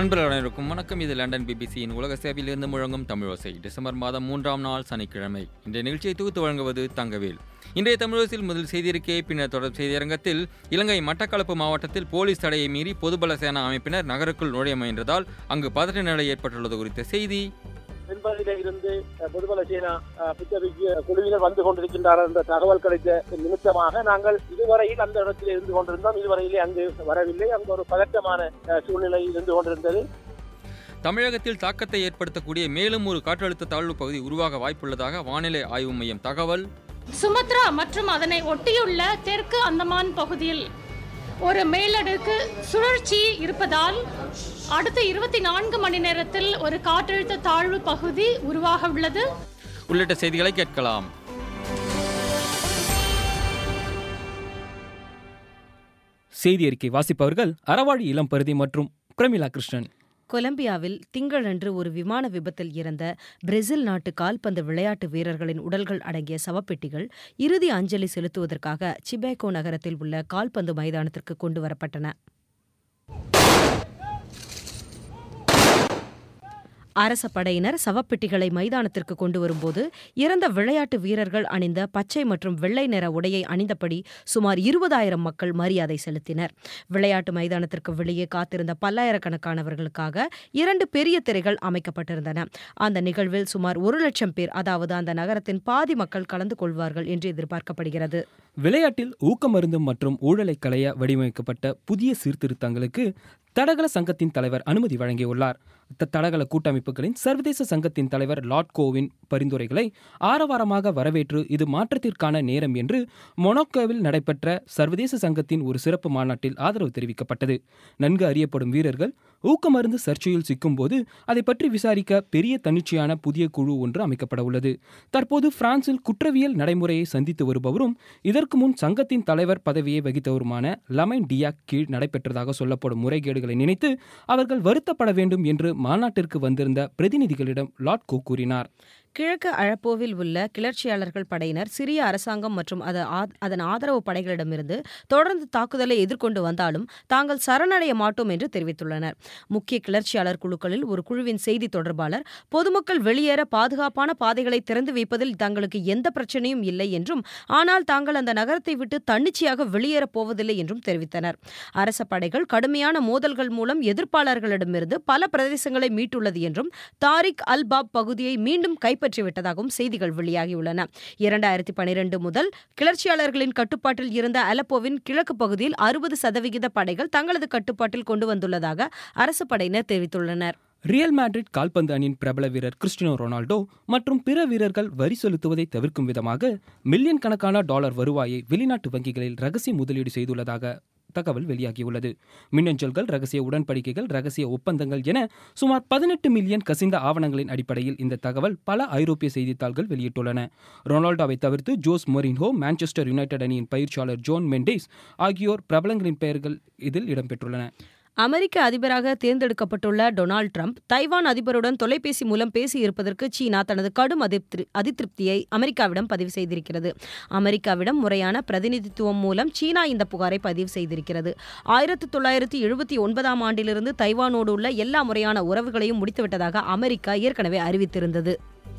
அன்பர்கள் அனைவருக்கும் வணக்கம் இது லண்டன் பிபிசியின் உலக சேவையிலிருந்து முழங்கும் தமிழோசை டிசம்பர் மாதம் மூன்றாம் நாள் சனிக்கிழமை இன்றைய நிகழ்ச்சியை தொகுத்து வழங்குவது தங்கவேல் இன்றைய தமிழோசில் முதல் செய்தியிருக்கை பின்னர் தொடர் செய்தியரங்கத்தில் இலங்கை மட்டக்களப்பு மாவட்டத்தில் போலீஸ் தடையை மீறி பொதுபல சேனா அமைப்பினர் நகருக்குள் நுழைய முயன்றதால் அங்கு பதற்ற நிலை ஏற்பட்டுள்ளது குறித்த செய்தி தென்பகுதியில இருந்து அஹ், பொதுபல சேனா அஹ், புத்தபிக்கு குழுவினர் வந்து கொண்டிருக்கின்றார்கள் என்ற தகவல் கிடைத்த நிமித்தமாக நாங்கள் இதுவரையில் அந்த இடத்தில் இருந்து கொண்டிருந்தோம் இதுவரையிலே அங்கு வரவில்லை அங்கு ஒரு பதற்றமான அஹ், சூழ்நிலை இருந்து கொண்டிருந்தது தமிழகத்தில் தாக்கத்தை ஏற்படுத்தக்கூடிய மேலும் ஒரு காற்றழுத்த தாழ்வு பகுதி உருவாக வாய்ப்புள்ளதாக வானிலை ஆய்வு மையம் தகவல் சுமத்ரா மற்றும் அதனை ஒட்டியுள்ள தெற்கு அந்தமான் பகுதியில் ஒரு மேலடுக்கு சுழற்சி இருப்பதால் அடுத்த இருபத்தி நான்கு மணி நேரத்தில் ஒரு காற்றழுத்த தாழ்வு பகுதி உருவாக உள்ளது உள்ளிட்ட செய்திகளை கேட்கலாம் செய்தி அறிக்கை வாசிப்பவர்கள் அறவாழி இளம்பருதி மற்றும் பிரமிளா கிருஷ்ணன் கொலம்பியாவில் திங்களன்று ஒரு விமான விபத்தில் இறந்த பிரேசில் நாட்டு கால்பந்து விளையாட்டு வீரர்களின் உடல்கள் அடங்கிய சவப்பெட்டிகள் இறுதி அஞ்சலி செலுத்துவதற்காக சிபேகோ நகரத்தில் உள்ள கால்பந்து மைதானத்திற்கு கொண்டு வரப்பட்டன அரச படையினர் சவப்பெட்டிகளை மைதானத்திற்கு கொண்டு வரும்போது இறந்த விளையாட்டு வீரர்கள் அணிந்த பச்சை மற்றும் வெள்ளை நிற உடையை அணிந்தபடி சுமார் இருபதாயிரம் மக்கள் மரியாதை செலுத்தினர் விளையாட்டு மைதானத்திற்கு வெளியே காத்திருந்த பல்லாயிரக்கணக்கானவர்களுக்காக இரண்டு பெரிய திரைகள் அமைக்கப்பட்டிருந்தன அந்த நிகழ்வில் சுமார் ஒரு லட்சம் பேர் அதாவது அந்த நகரத்தின் பாதி மக்கள் கலந்து கொள்வார்கள் என்று எதிர்பார்க்கப்படுகிறது விளையாட்டில் ஊக்கமருந்து மற்றும் ஊழலை களைய வடிவமைக்கப்பட்ட புதிய சீர்திருத்தங்களுக்கு தடகள சங்கத்தின் தலைவர் அனுமதி வழங்கியுள்ளார் த- தடகள கூட்டமைப்புகளின் சர்வதேச சங்கத்தின் தலைவர் லார்ட் கோவின் பரிந்துரைகளை ஆரவாரமாக வரவேற்று இது மாற்றத்திற்கான நேரம் என்று மொனாக்கோவில் நடைபெற்ற சர்வதேச சங்கத்தின் ஒரு சிறப்பு மாநாட்டில் ஆதரவு தெரிவிக்கப்பட்டது நன்கு அறியப்படும் வீரர்கள் ஊக்கமருந்து சர்ச்சையில் சிக்கும்போது அதை பற்றி விசாரிக்க பெரிய தன்னிச்சையான புதிய குழு ஒன்று அமைக்கப்பட உள்ளது தற்போது பிரான்சில் குற்றவியல் நடைமுறையை சந்தித்து வருபவரும் இதற்கு முன் சங்கத்தின் தலைவர் பதவியை வகித்தவருமான லமைன் டியாக் கீழ் நடைபெற்றதாக சொல்லப்படும் முறைகேடுகளை நினைத்து அவர்கள் வருத்தப்பட வேண்டும் என்று மாநாட்டிற்கு வந்திருந்த பிரதிநிதிகளிடம் லார்ட் கோ கூறினார் கிழக்கு அழப்போவில் உள்ள கிளர்ச்சியாளர்கள் படையினர் சிரிய அரசாங்கம் மற்றும் அது ஆ- அதன் ஆதரவு படைகளிடமிருந்து தொடர்ந்து தாக்குதலை எதிர்கொண்டு வந்தாலும் தாங்கள் சரணடைய மாட்டோம் என்று தெரிவித்துள்ளனர் முக்கிய கிளர்ச்சியாளர் குழுக்களில் ஒரு குழுவின் செய்தி தொடர்பாளர் பொதுமக்கள் வெளியேற பாதுகாப்பான பாதைகளை திறந்து வைப்பதில் தங்களுக்கு எந்த பிரச்சனையும் இல்லை என்றும் ஆனால் தாங்கள் அந்த நகரத்தை விட்டு தன்னிச்சையாக வெளியேறப் போவதில்லை என்றும் தெரிவித்தனர் அரச படைகள் கடுமையான மோதல்கள் மூலம் எதிர்ப்பாளர்களிடமிருந்து பல பிரதேசங்களை மீட்டுள்ளது என்றும் தாரிக் அல் பாப் பகுதியை மீண்டும் கைப்பற்றிவிட்டதாகவும் செய்திகள் வெளியாகியுள்ளன இரண்டாயிரத்தி பனிரெண்டு முதல் கிளர்ச்சியாளர்களின் கட்டுப்பாட்டில் இருந்த அலப்போவின் கிழக்கு பகுதியில் அறுபது சதவிகித படைகள் தங்களது கட்டுப்பாட்டில் கொண்டு வந்துள்ளதாக அரசு படையினர் தெரிவித்துள்ளனர் ரியல் மேட்ரிட் கால்பந்து அணியின் பிரபல வீரர் கிறிஸ்டினோ ரொனால்டோ மற்றும் பிற வீரர்கள் வரி செலுத்துவதை தவிர்க்கும் விதமாக மில்லியன் கணக்கான டாலர் வருவாயை வெளிநாட்டு வங்கிகளில் ரகசிய முதலீடு செய்துள்ளதாக தகவல் வெளியாகியுள்ளது மின்னஞ்சல்கள் ரகசிய உடன்படிக்கைகள் ரகசிய ஒப்பந்தங்கள் என சுமார் பதினெட்டு மில்லியன் கசிந்த ஆவணங்களின் அடிப்படையில் இந்த தகவல் பல ஐரோப்பிய செய்தித்தாள்கள் வெளியிட்டுள்ளன ரொனால்டோவை தவிர்த்து ஜோஸ் மொரின்ஹோ மான்செஸ்டர் யுனைடெட் அணியின் பயிற்சியாளர் ஜோன் மெண்டேஸ் ஆகியோர் பிரபலங்களின் பெயர்கள் இதில் இடம்பெற்றுள்ளன அமெரிக்க அதிபராக தேர்ந்தெடுக்கப்பட்டுள்ள டொனால்ட் ட்ரம்ப் தைவான் அதிபருடன் தொலைபேசி மூலம் பேசியிருப்பதற்கு சீனா தனது கடும் அதிருப்தி அதிருப்தியை அமெரிக்காவிடம் பதிவு செய்திருக்கிறது அமெரிக்காவிடம் முறையான பிரதிநிதித்துவம் மூலம் சீனா இந்த புகாரை பதிவு செய்திருக்கிறது ஆயிரத்தி தொள்ளாயிரத்தி எழுபத்தி ஒன்பதாம் ஆண்டிலிருந்து தைவானோடு உள்ள எல்லா முறையான உறவுகளையும் முடித்துவிட்டதாக அமெரிக்கா ஏற்கனவே அறிவித்திருந்தது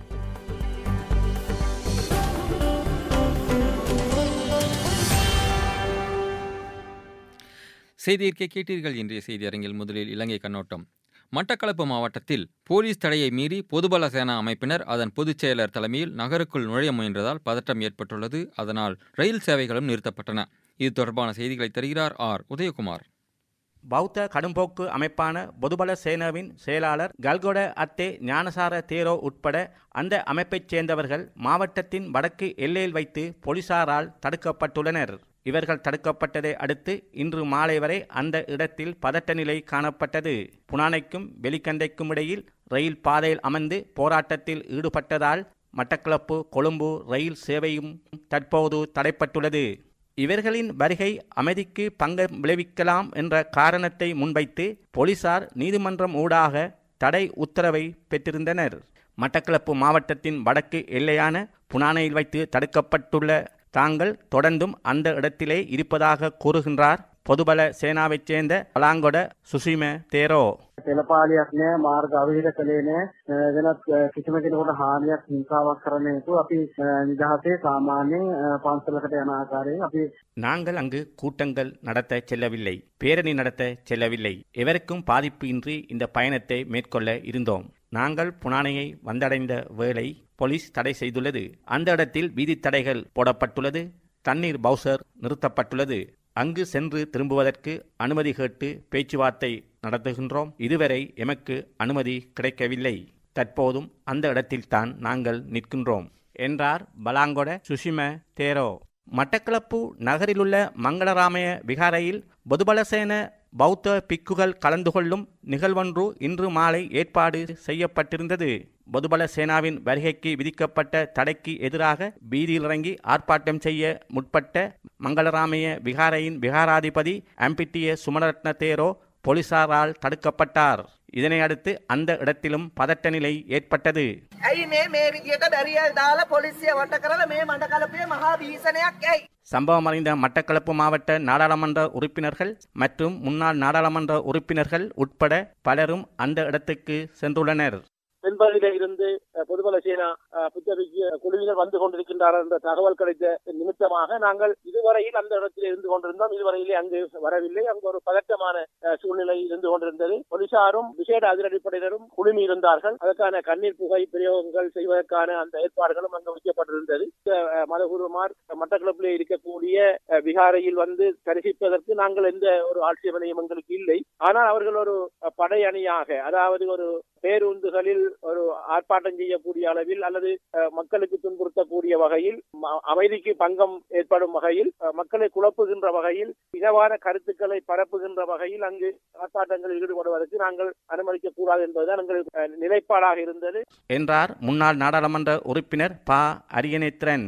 செய்தியிருக்கை கேட்டீர்கள் இன்றைய செய்தி அரங்கில் முதலில் இலங்கை கண்ணோட்டம் மட்டக்களப்பு மாவட்டத்தில் போலீஸ் தடையை மீறி பொதுபல சேனா அமைப்பினர் அதன் பொதுச் செயலர் தலைமையில் நகருக்குள் நுழைய முயன்றதால் பதற்றம் ஏற்பட்டுள்ளது அதனால் ரயில் சேவைகளும் நிறுத்தப்பட்டன இது தொடர்பான செய்திகளை தருகிறார் ஆர் உதயகுமார் பௌத்த கடும்போக்கு அமைப்பான பொதுபல சேனாவின் செயலாளர் கல்கொட அத்தே ஞானசார தேரோ உட்பட அந்த அமைப்பைச் சேர்ந்தவர்கள் மாவட்டத்தின் வடக்கு எல்லையில் வைத்து போலீசாரால் தடுக்கப்பட்டுள்ளனர் இவர்கள் தடுக்கப்பட்டதை அடுத்து இன்று மாலை வரை அந்த இடத்தில் பதட்ட நிலை காணப்பட்டது புனானைக்கும் வெலிக்கண்டைக்கும் இடையில் ரயில் பாதையில் அமர்ந்து போராட்டத்தில் ஈடுபட்டதால் மட்டக்களப்பு கொழும்பு ரயில் சேவையும் தற்போது தடைப்பட்டுள்ளது இவர்களின் வருகை அமைதிக்கு பங்கம் விளைவிக்கலாம் என்ற காரணத்தை முன்வைத்து போலீசார் நீதிமன்றம் ஊடாக தடை உத்தரவை பெற்றிருந்தனர் மட்டக்களப்பு மாவட்டத்தின் வடக்கு எல்லையான புனானையில் வைத்து தடுக்கப்பட்டுள்ள தாங்கள் தொடர்ந்தும் அந்த இடத்திலே இருப்பதாக கூறுகின்றார் பொதுபல சேனாவைச் சேர்ந்த பலாங்கொட சுசிம தேரோ පෙළපාලියක් නෑ මාර්ග අවහිර කළේ නෑ අ, වෙනත් අ, කිසිම කෙනෙකුට හානියක් හිංසාවක් කරන්න නැතුව අපි අ, නිදහසේ සාමාන්‍යයෙන් අ, පන්සලකට යන ආකාරයෙන් අපි நாங்கள் அங்கு கூட்டங்கள் நடத்த செல்லவில்லை பேரணி நடத்த செல்லவில்லை எவருக்கும் பாதிப்பு இன்றி இந்த பயணத்தை மேற்கொள்ள இருந்தோம் நாங்கள் புனானையை வந்தடைந்த வேளை போலீஸ் தடை செய்துள்ளது அந்த இடத்தில் வீதி தடைகள் போடப்பட்டுள்ளது தண்ணீர் பவுசர் நிறுத்தப்பட்டுள்ளது அங்கு சென்று திரும்புவதற்கு அனுமதி கேட்டு பேச்சுவார்த்தை நடத்துகின்றோம் இதுவரை எமக்கு அனுமதி கிடைக்கவில்லை தற்போதும் அந்த இடத்தில்தான் நாங்கள் நிற்கின்றோம் என்றார் பலாங்கொட சுஷிம தேரோ மட்டக்களப்பு நகரிலுள்ள மங்களராமய விகாரையில் பொதுபலசேன பௌத்த பிக்குகள் கலந்து கொள்ளும் நிகழ்வொன்று இன்று மாலை ஏற்பாடு செய்யப்பட்டிருந்தது பொதுபல சேனாவின் வருகைக்கு விதிக்கப்பட்ட தடைக்கு எதிராக வீதியில் இறங்கி ஆர்ப்பாட்டம் செய்ய முற்பட்ட மங்களராமய விகாரையின் விகாராதிபதி அம்பிட்டிய சுமரத்ன தேரோ போலீசாரால் தடுக்கப்பட்டார் இதனை அடுத்து அந்த இடத்திலும் பதட்ட நிலை ஏற்பட்டது ඇයි මේ මේ විදියට බැරියල් දාලා පොලිසිය වට කරලා මේ මඩකලපේ මහා භීෂණයක් ඇයි சம்பவம் அறிந்த மட்டக்களப்பு மாவட்ட நாடாளுமன்ற உறுப்பினர்கள் மற்றும் முன்னாள் நாடாளுமன்ற உறுப்பினர்கள் உட்பட பலரும் அந்த இடத்துக்கு சென்றுள்ளனர் தென்பகுதியில இருந்து அஹ், பொதுபல சேனா அஹ், புத்தபிக்கு குழுவினர் வந்து கொண்டிருக்கின்றார்கள் என்ற தகவல் கிடைத்த நிமித்தமாக நாங்கள் இதுவரையில் அந்த இடத்தில் இருந்து கொண்டிருந்தோம் இதுவரையிலே அங்கு வரவில்லை அங்கு ஒரு பதட்டமான அஹ், சூழ்நிலை இருந்து கொண்டிருந்தது போலீசாரும் விசேட அதிரடிப்படையினரும் குழுமி இருந்தார்கள் அதற்கான கண்ணீர் புகை பிரயோகங்கள் செய்வதற்கான அந்த ஏற்பாடுகளும் அங்கு வைக்கப்பட்டிருந்தது இந்த, அஹ், மதகுருமார் மட்டக்களப்பிலே இருக்கக்கூடிய அஹ், விகாரையில் வந்து தரிசிப்பதற்கு நாங்கள் எந்த ஒரு ஆட்சேபனையும் எங்களுக்கு இல்லை ஆனால் அவர்கள் ஒரு அஹ், படை அணியாக அதாவது ஒரு பேருந்துகளில் ஒரு ஆர்ப்பாட்டம் செய்யக்கூடிய அளவில் அல்லது அஹ், மக்களுக்கு துன்புறுத்தக்கூடிய வகையில் ம- அமைதிக்கு பங்கம் ஏற்படும் வகையில் அஹ், மக்களை குழப்புகின்ற வகையில் இனவான கருத்துக்களை பரப்புகின்ற வகையில் அங்கு ஆர்ப்பாட்டங்களில் ஈடுபடுவதற்கு நாங்கள் அனுமதிக்க கூடாது என்பதுதான் எங்கள் அஹ், நிலைப்பாடாக இருந்தது என்றார் முன்னாள் நாடாளுமன்ற உறுப்பினர் ப அரியநேத்திரன்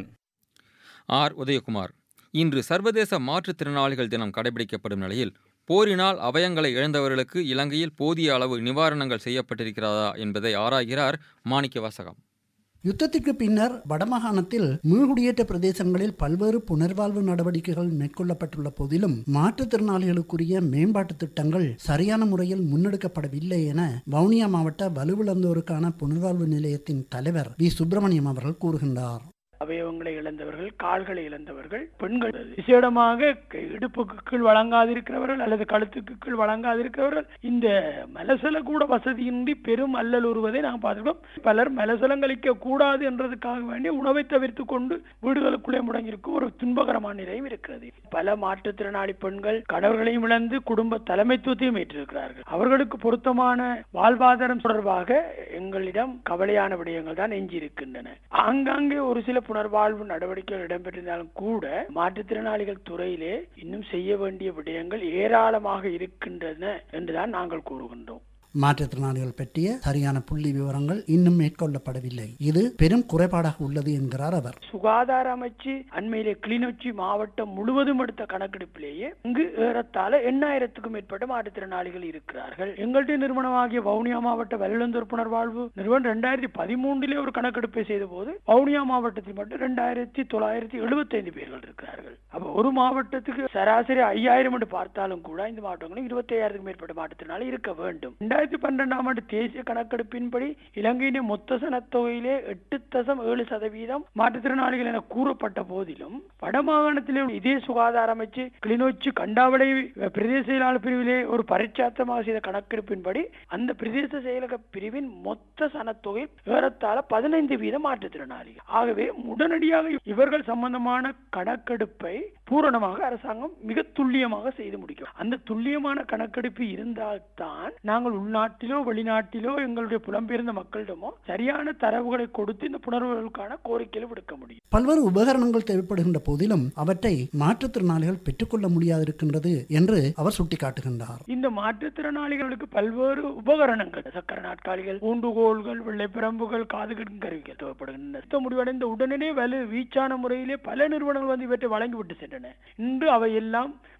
ஆர் உதயகுமார் இன்று சர்வதேச மாற்றுத்திறனாளிகள் தினம் கடைபிடிக்கப்படும் நிலையில் போரினால் அவயங்களை இழந்தவர்களுக்கு இலங்கையில் போதிய அளவு நிவாரணங்கள் செய்யப்பட்டிருக்கிறதா என்பதை ஆராய்கிறார் மாணிக்க வாசகம் யுத்தத்திற்கு பின்னர் வடமாகாணத்தில் மீள்குடியேற்ற பிரதேசங்களில் பல்வேறு புனர்வாழ்வு நடவடிக்கைகள் மேற்கொள்ளப்பட்டுள்ள போதிலும் மாற்றுத்திறனாளிகளுக்குரிய மேம்பாட்டு திட்டங்கள் சரியான முறையில் முன்னெடுக்கப்படவில்லை என வவுனியா மாவட்ட வலுவிழந்தோருக்கான புனர்வாழ்வு நிலையத்தின் தலைவர் வி சுப்பிரமணியம் அவர்கள் கூறுகின்றார் அவயவங்களை இழந்தவர்கள் கால்களை இழந்தவர்கள் பெண்கள் விசேடமாக க- இடுப்புக்கு கீழ் வழங்காதிருக்கிறவர்கள் அல்லது கழுத்துக்கு கீழ் வழங்காதிருக்கிறவர்கள் இந்த மலசல கூட வசதியின்றி பெரும் அல்லல் உருவதை நாங்கள் பார்த்துருக்கோம் பலர் மலசலம் கழிக்க கூடாது என்றதுக்காக வேண்டி உணவை தவிர்த்து கொண்டு வீடுகளுக்குள்ளே முடங்கியிருக்கும் ஒரு துன்பகரமான நிலையும் இருக்கிறது பல மாற்றுத்திறனாளி பெண்கள் கணவர்களையும் இழந்து குடும்ப தலைமைத்துவத்தையும் ஏற்றிருக்கிறார்கள் அவர்களுக்கு பொருத்தமான வாழ்வாதாரம் தொடர்பாக எங்களிடம் கவலையான விடயங்கள் தான் எஞ்சியிருக்கின்றன ஆங்காங்கே ஒரு சில புனர்வாழ்வு நடவடிக்கைகள் இடம்பெற்றிருந்தாலும் கூட மாற்றுத்திறனாளிகள் துறையிலே இன்னும் செய்ய வேண்டிய விடயங்கள் ஏராளமாக இருக்கின்றன என்றுதான் நாங்கள் கூறுகின்றோம் மாற்றுத்திறனாளிகள் பற்றிய சரியான புள்ளி விவரங்கள் இன்னும் மேற்கொள்ளப்படவில்லை இது பெரும் குறைபாடாக உள்ளது என்கிறார் அவர் சுகாதார அமைச்சு அண்மையிலே கிளிநொச்சி மாவட்டம் முழுவதும் எடுத்த கணக்கெடுப்பிலேயே இங்கு ஏறத்தாழ எண்ணாயிரத்துக்கும் மேற்பட்ட மாற்றுத்திறனாளிகள் இருக்கிறார்கள் எங்களுடைய நிறுவனமாகிய வவுனியா மாவட்ட வல்லுநர் புனர்வாழ்வு நிறுவனம் ரெண்டாயிரத்தி பதிமூன்றிலே ஒரு கணக்கெடுப்பை செய்த போது வவுனியா மாவட்டத்தில் மட்டும் ரெண்டாயிரத்தி தொள்ளாயிரத்தி எழுபத்தைந்து பேர்கள் இருக்கிறார்கள் அப்ப ஒரு மாவட்டத்துக்கு சராசரி ஐயாயிரம் என்று பார்த்தாலும் கூட இந்த மாவட்டங்களில் இருபத்தி ஐயாயிரத்துக்கும் மேற்பட்ட மாற்றுத்திறனாளி இருக்க வேண்டும் ரெண்டாயிரத்தி பன்னெண்டாம் ஆண்டு தேசிய கணக்கெடுப்பின்படி இலங்கையின் மொத்த சனத்தொகையிலே எட்டு தசம் ஏழு சதவீதம் மாற்றுத்திறனாளிகள் என கூறப்பட்ட போதிலும் வடமாகாணத்திலே இதே சுகாதார அமைச்சு கிளிநொச்சி கண்டாவளை பிரதேச செயலாளர் பிரிவிலே ஒரு பரிச்சாத்தமாக செய்த கணக்கெடுப்பின்படி அந்த பிரதேச செயலக பிரிவின் மொத்த சனத்தொகை ஏறத்தாழ பதினைந்து வீதம் மாற்றுத்திறனாளிகள் ஆகவே உடனடியாக இவர்கள் சம்பந்தமான கணக்கெடுப்பை பூரணமாக அரசாங்கம் மிக துல்லியமாக செய்து முடிக்கும் அந்த துல்லியமான கணக்கெடுப்பு இருந்தால்தான் நாங்கள் உள்நாட்டிலோ வெளிநாட்டிலோ எங்களுடைய புலம்பெயர்ந்த மக்களிடமோ சரியான தரவுகளை கொடுத்து இந்த புணர்வுகளுக்கான கோரிக்கைகளை விடுக்க முடியும் பல்வேறு உபகரணங்கள் தேவைப்படுகின்ற போதிலும் அவற்றை மாற்றுத்திறனாளிகள் பெற்றுக்கொள்ள முடியாதிருக்கின்றது என்று அவர் சுட்டிக்காட்டுகின்றார் இந்த மாற்றுத்திறனாளிகளுக்கு பல்வேறு உபகரணங்கள் சக்கர நாட்காலிகள் ஊண்டுகோல்கள் வெள்ளைப்பிரம்புகள் காது கேட்கும் கருவிகள் தேவைப்படுகின்றன யுத்தம் முடிவடைந்த உடனே வலு வீச்சான முறையிலே பல நிறுவனங்கள் வந்து இவற்றை வழங்கிவிட்டு சென்றன இன்று அவையெல்லாம்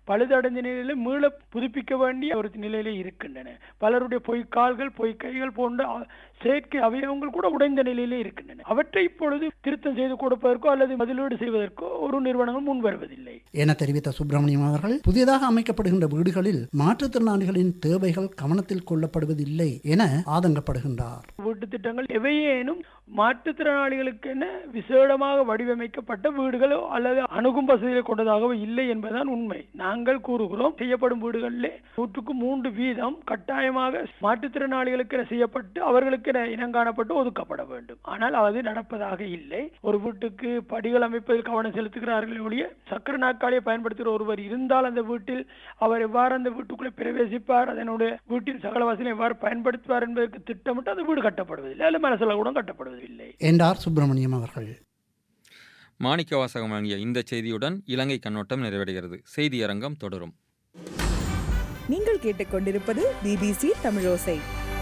பழுதடைந்த நிலையில மீள புதுப்பிக்க வேண்டிய ஒரு நிலையிலே இருக்கின்றன பலருடைய பொய்க்கால்கள் பொய்க்கைகள் போன்ற அ- செயற்கை அவயவங்கள் கூட உடைந்த நிலையிலே இருக்கின்றன அவற்றை இப்பொழுது திருத்தம் செய்து கொடுப்பதற்கோ அல்லது பதிலீடு செய்வதற்கோ ஒரு நிறுவனங்கள் முன் வருவதில்லை என தெரிவித்த சுப்பிரமணியம் அவர்கள் புதியதாக அமைக்கப்படுகின்ற வீடுகளில் மாற்றுத்திறனாளிகளின் தேவைகள் கவனத்தில் கொள்ளப்படுவதில்லை என ஆதங்கப்படுகின்றார் வீட்டு திட்டங்கள் எவையேனும் மாற்றுத்திறனாளிகளுக்கென விசேடமாக வடிவமைக்கப்பட்ட வீடுகளோ அல்லது அணுகும் வசதிகளை கொண்டதாகவோ இல்லை என்பதுதான் உண்மை நாங்கள் கூறுகிறோம் செய்யப்படும் வீடுகளிலே நூற்றுக்கு மூன்று வீதம் கட்டாயமாக மாற்றுத்திறனாளிகளுக்கென செய்யப்பட்டு அவர்களுக்கென இனங்காணப்பட்டு ஒதுக்கப்பட வேண்டும் ஆனால் அது நடப்பதாக இல்லை ஒரு வீட்டுக்கு படிகள் அமைப்பதில் கவனம் செலுத்துகிறார்கள் ஒழிய சக்கர நாற்காலியை பயன்படுத்துகிற ஒருவர் இருந்தால் அந்த வீட்டில் அவர் எவ்வாறு அந்த வீட்டுக்குள்ளே பிரவேசிப்பார் அதனுடைய வீட்டின் சகல வசதியை எவ்வாறு பயன்படுத்துவார் என்பதற்கு திட்டமிட்டு அந்த வீடு கட்டப்படுவதில்லை அல்ல மனசில் கூட கட்டப்படுவதில்லை என்றார் சுப்பிரமணியம் அவர்கள் மாணிக்க வாசகம் வழங்கிய இந்த செய்தியுடன் இலங்கை கண்ணோட்டம் நிறைவடைகிறது செய்தியரங்கம் தொடரும் நீங்கள் கேட்டுக்கொண்டிருப்பது பிபிசி தமிழோசை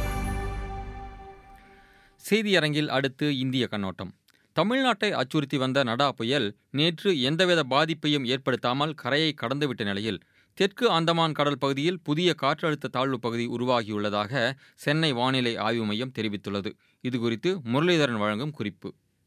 செய்தியரங்கில் அடுத்து இந்திய கண்ணோட்டம் தமிழ்நாட்டை அச்சுறுத்தி வந்த நடா புயல் நேற்று எந்தவித பாதிப்பையும் ஏற்படுத்தாமல் கரையை கடந்துவிட்ட நிலையில் தெற்கு அந்தமான் கடல் பகுதியில் புதிய காற்றழுத்த தாழ்வு பகுதி உருவாகியுள்ளதாக சென்னை வானிலை ஆய்வு மையம் தெரிவித்துள்ளது இதுகுறித்து முரளிதரன் வழங்கும் குறிப்பு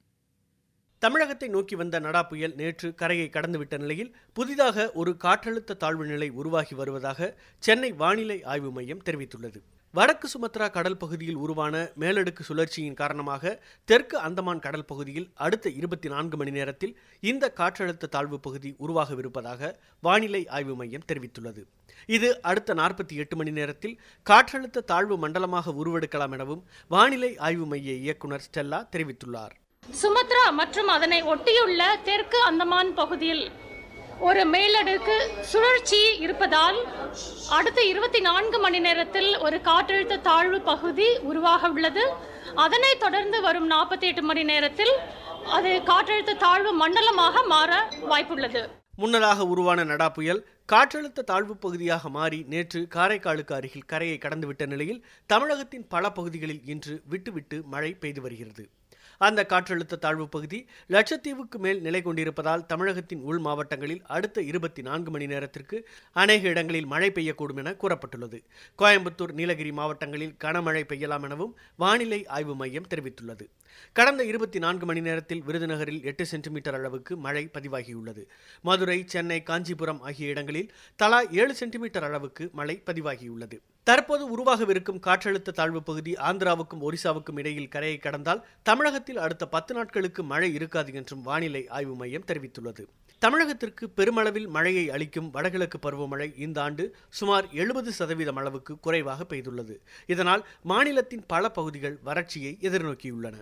தமிழகத்தை நோக்கி வந்த நடா புயல் நேற்று கரையை கடந்துவிட்ட நிலையில் புதிதாக ஒரு காற்றழுத்த தாழ்வு நிலை உருவாகி வருவதாக சென்னை வானிலை ஆய்வு மையம் தெரிவித்துள்ளது வடக்கு சுமத்ரா கடல் பகுதியில் உருவான மேலடுக்கு சுழற்சியின் காரணமாக தெற்கு அந்தமான் கடல் பகுதியில் அடுத்த இருபத்தி நான்கு மணி நேரத்தில் இந்த காற்றழுத்த தாழ்வு பகுதி உருவாகவிருப்பதாக வானிலை ஆய்வு மையம் தெரிவித்துள்ளது இது அடுத்த நாற்பத்தி எட்டு மணி நேரத்தில் காற்றழுத்த தாழ்வு மண்டலமாக உருவெடுக்கலாம் எனவும் வானிலை ஆய்வு மைய இயக்குனர் ஸ்டெல்லா தெரிவித்துள்ளார் சுமத்ரா மற்றும் அதனை ஒட்டியுள்ள தெற்கு அந்தமான் பகுதியில் ஒரு மேலடுக்கு சுழற்சி இருப்பதால் அடுத்த இருபத்தி நான்கு மணி நேரத்தில் ஒரு காற்றழுத்த தாழ்வு பகுதி உருவாக உள்ளது அதனைத் தொடர்ந்து வரும் நாற்பத்தி எட்டு மணி நேரத்தில் அது காற்றழுத்த தாழ்வு மண்டலமாக மாற வாய்ப்புள்ளது முன்னதாக உருவான நடா புயல் காற்றழுத்த தாழ்வு பகுதியாக மாறி நேற்று காரைக்காலுக்கு அருகில் கரையை கடந்துவிட்ட நிலையில் தமிழகத்தின் பல பகுதிகளில் இன்று விட்டுவிட்டு மழை பெய்து வருகிறது அந்த காற்றழுத்த தாழ்வு பகுதி லட்சத்தீவுக்கு மேல் நிலை கொண்டிருப்பதால் தமிழகத்தின் உள் மாவட்டங்களில் அடுத்த இருபத்தி நான்கு மணி நேரத்திற்கு அநேக இடங்களில் மழை பெய்யக்கூடும் என கூறப்பட்டுள்ளது கோயம்புத்தூர் நீலகிரி மாவட்டங்களில் கனமழை பெய்யலாம் எனவும் வானிலை ஆய்வு மையம் தெரிவித்துள்ளது கடந்த இருபத்தி நான்கு மணி நேரத்தில் விருதுநகரில் எட்டு சென்டிமீட்டர் அளவுக்கு மழை பதிவாகியுள்ளது மதுரை சென்னை காஞ்சிபுரம் ஆகிய இடங்களில் தலா ஏழு சென்டிமீட்டர் அளவுக்கு மழை பதிவாகியுள்ளது தற்போது உருவாகவிருக்கும் காற்றழுத்த தாழ்வு பகுதி ஆந்திராவுக்கும் ஒரிசாவுக்கும் இடையில் கரையை கடந்தால் தமிழகத்தில் அடுத்த பத்து நாட்களுக்கு மழை இருக்காது என்றும் வானிலை ஆய்வு மையம் தெரிவித்துள்ளது தமிழகத்திற்கு பெருமளவில் மழையை அளிக்கும் வடகிழக்கு பருவமழை இந்த ஆண்டு சுமார் எழுபது சதவீதம் அளவுக்கு குறைவாக பெய்துள்ளது இதனால் மாநிலத்தின் பல பகுதிகள் வறட்சியை எதிர்நோக்கியுள்ளன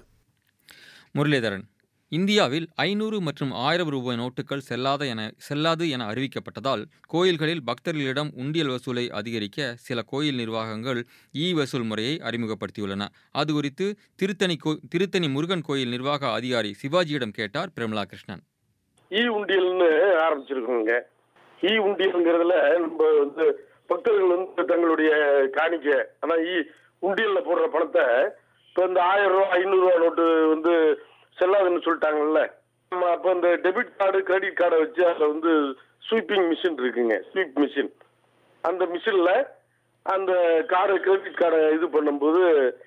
முரளிதரன் இந்தியாவில் ஐநூறு மற்றும் ஆயிரம் ரூபாய் நோட்டுகள் செல்லாத என செல்லாது என அறிவிக்கப்பட்டதால் கோயில்களில் பக்தர்களிடம் உண்டியல் வசூலை அதிகரிக்க சில கோயில் நிர்வாகங்கள் இ வசூல் முறையை அறிமுகப்படுத்தியுள்ளன அது குறித்து திருத்தணி கோ திருத்தணி முருகன் கோயில் நிர்வாக அதிகாரி சிவாஜியிடம் கேட்டார் பிரமிளா கிருஷ்ணன் இ உண்டியல்னு ஆரம்பிச்சிருக்கோங்க இ உண்டியல்ங்கிறதுல நம்ம வந்து பக்தர்கள் வந்து தங்களுடைய காணிக்க ஆனா இ உண்டியல்ல போடுற பணத்தை இப்போ இந்த ஆயிரம் ரூபா ஐநூறு ரூபா நோட்டு வந்து செல்லாதுன்னு சொல்லிட்டாங்கல்ல நம்ம அப்போ இந்த டெபிட் கார்டு கிரெடிட் கார்டை வச்சு அதில் வந்து ஸ்வீப்பிங் மிஷின் இருக்குங்க ஸ்வீப் மிஷின் அந்த மிஷினில் அந்த கார்டு கிரெடிட் கார்டை இது பண்ணும்போது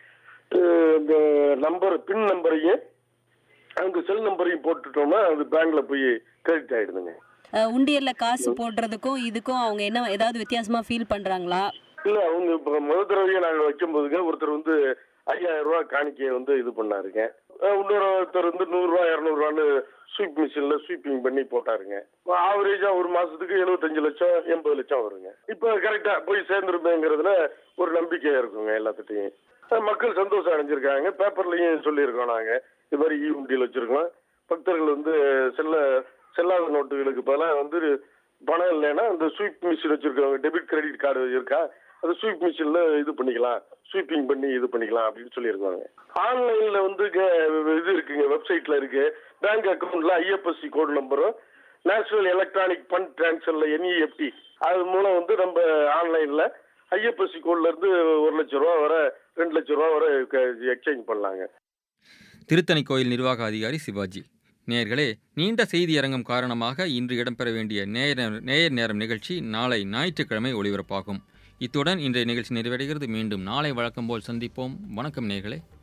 அஹ், இந்த நம்பர் பின் நம்பரையும் அங்கே செல் நம்பரையும் போட்டுட்டோம்னா அது பேங்க்ல போய் கிரெடிட் ஆயிடுதுங்க அஹ், உண்டியல்ல காசு போடுறதுக்கும் இதுக்கும் அவங்க என்ன ஏதாவது வித்தியாசமா ஃபீல் பண்றாங்களா இல்ல அவங்க இப்ப முதல் தடவையே நாங்க வைக்கும் போதுங்க ஒருத்தர் வந்து ஐயாயிரம் ரூபாய் காணிக்கையை வந்து இது பண்ணாருங்க அஹ் இன்னொரு ஒருத்தர் வந்து நூறு ரூபாய் இருநூறு ரூபான்னு ஸ்வீப் மிஷின்ல ஸ்வீப்பிங் பண்ணி போட்டாருங்க ஆவரேஜா ஒரு மாசத்துக்கு எழுபத்தஞ்சு லட்சம் எண்பது லட்சம் வருங்க இப்ப கரெக்டா போய் சேர்ந்துருப்பேங்கிறதுல ஒரு நம்பிக்கை இருக்குங்க எல்லாத்துட்டையும் அஹ் மக்கள் சந்தோஷம் அடைஞ்சிருக்காங்க பேப்பர்லயும் சொல்லியிருக்கோம் நாங்க இது மாதிரி இ உண்டியல் வச்சிருக்கோம் பக்தர்கள் வந்து செல்ல செல்லாத நோட்டுகளுக்கு பதிலாக வந்து பணம் இல்லைன்னா அந்த ஸ்வீப் மிஷின் வச்சிருக்கவங்க டெபிட் கிரெடிட் கார்டு இருக்கா அது ஸ்வீப் மிஷின்ல இது பண்ணிக்கலாம் ஸ்வீப்பிங் பண்ணி இது பண்ணிக்கலாம் அப்படின்னு சொல்லியிருக்காங்க ஆன்லைன்ல வந்து க- இது இருக்குங்க வெப்சைட்ல இருக்கு பேங்க் அக்கவுண்ட்ல ஐஎஃப்எஸ்சி கோட் நம்பரும் நேஷனல் எலக்ட்ரானிக் ஃபண்ட் டிரான்ஸ்ஃபர்ல என்இஎஃப்டி அது மூலம் வந்து நம்ம ஆன்லைன்ல ஐஎஃப்எஸ்சி கோட்ல இருந்து ஒரு லட்சம் ரூபா வரை ரெண்டு லட்சம் ரூபா வரை எக்ஸ்சேஞ்ச் பண்ணலாங்க திருத்தணி கோயில் நிர்வாக அதிகாரி சிவாஜி நேயர்களே நீண்ட செய்தியரங்கம் காரணமாக இன்று இடம்பெற வேண்டிய நேயர் நேயர் நேரம் நிகழ்ச்சி நாளை ஞாயிற்றுக்கிழமை ஒளிபரப்பாகும் இத்துடன் இன்றைய நிகழ்ச்சி நிறைவடைகிறது மீண்டும் நாளை வழக்கம் போல் சந்திப்போம் வணக்கம் நேயர்களே